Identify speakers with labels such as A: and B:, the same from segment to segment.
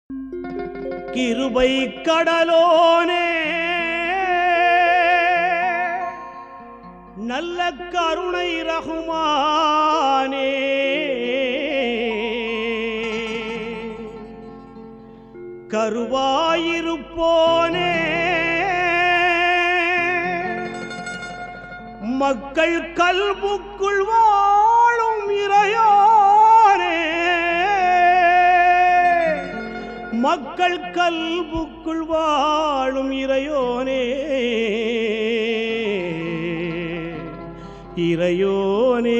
A: கிருபை கடலோனே நல்ல கருணை ரகுமானே கருவாயிருப்போனே மக்கள் கல்புக்குள் வாழும் இறையோனே மக்கள் கல்புக்குள் வாழும் இறையோனே இறையோனே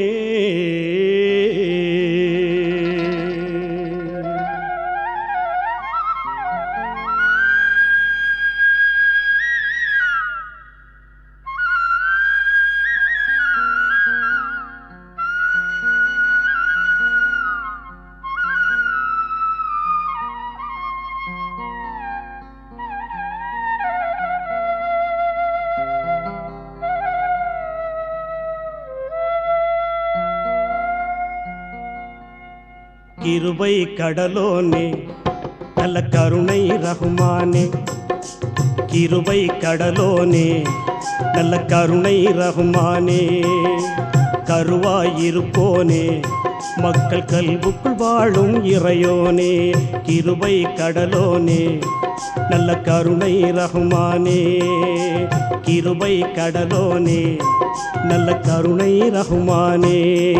A: கிருபை கடலோனே நல்ல கருணை ரகுமானே கிருபை கடலோனே நல்ல கருணை ரகுமானே கருவாயிருப்போனே மக்கள் கல்புக்குள் வாழும் இறையோனே கிருபை கடலோனே நல்ல கருணை ரகுமானே கிருபை கடலோனே நல்ல கருணை ரகுமானே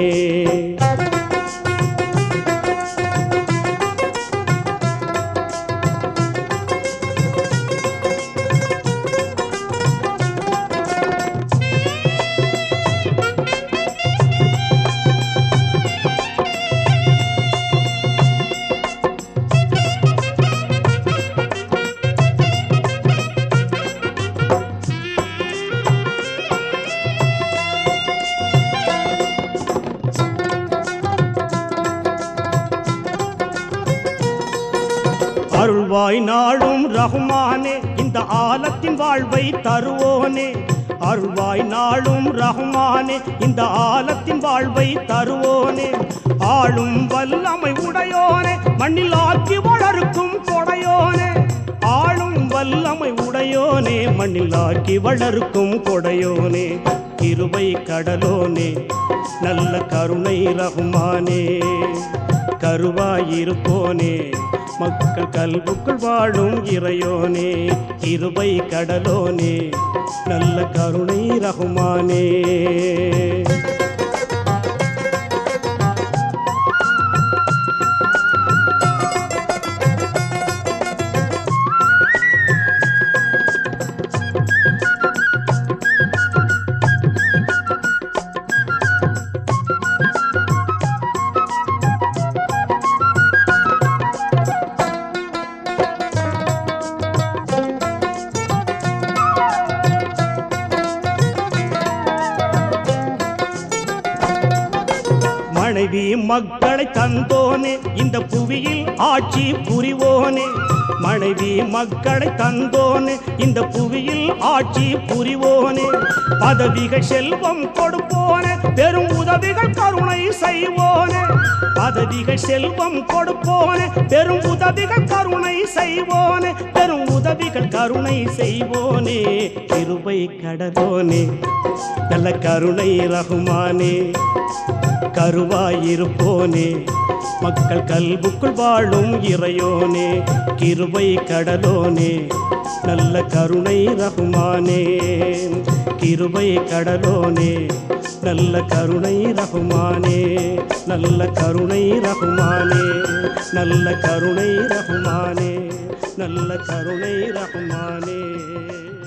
A: அருள்வாய் நாளும் ரஹ்மானே இந்த ஆலத்தின் வாழ்வை தருவோனே அருள்வாய் நாளும் ரஹ்மானே இந்த ஆலத்தின் வாழ்வை தருவோனே ஆளும் வல்லமை உடையோனே மண்ணில் ஆக்கி வளர்க்கும் கொடையோனே ஆளும் வல்லமை உடையோனே மண்ணில் ஆக்கி வளர்க்கும் கொடையோனே கிருபை கடலோனே நல்ல கருணை ரகுமானே கருவாயிருப்போனே மக்கள் கல்புக்குள் வாழும் இறையோனே கிருபை கடலோனே நல்ல கருணை ரகுமானே மனைவி மக்களை தந்தோனே இந்த புவியில் ஆட்சி புரிவோனே மனைவி மக்களை தந்தோனே இந்த புவியில் ஆட்சி புரிவோனே பதவிகள் செல்வம் கொடுப்போனே பெரும் உதவிகள் கருணை செய்வோனே பதவிகள் செல்வம் கொடுப்போனே பெரும் உதவிகள் கருணை செய்வோனே பெரும் உதவிகள் கருணை செய்வோனே கிருபை கடலோனே நல்ல கருணை ரகுமானே கருவாயிருப்போனே மக்கள் கல்புக்குள் வாழும் இறையோனே கிருபை கடலோனே நல்ல கருணை ரகுமானே கிருபை கடலோனே நல்ல கருணை ரகுமானே நல்ல கருணை ரகுமானே நல்ல கருணை ரகுமானே நல்ல கருணை ரகுமானே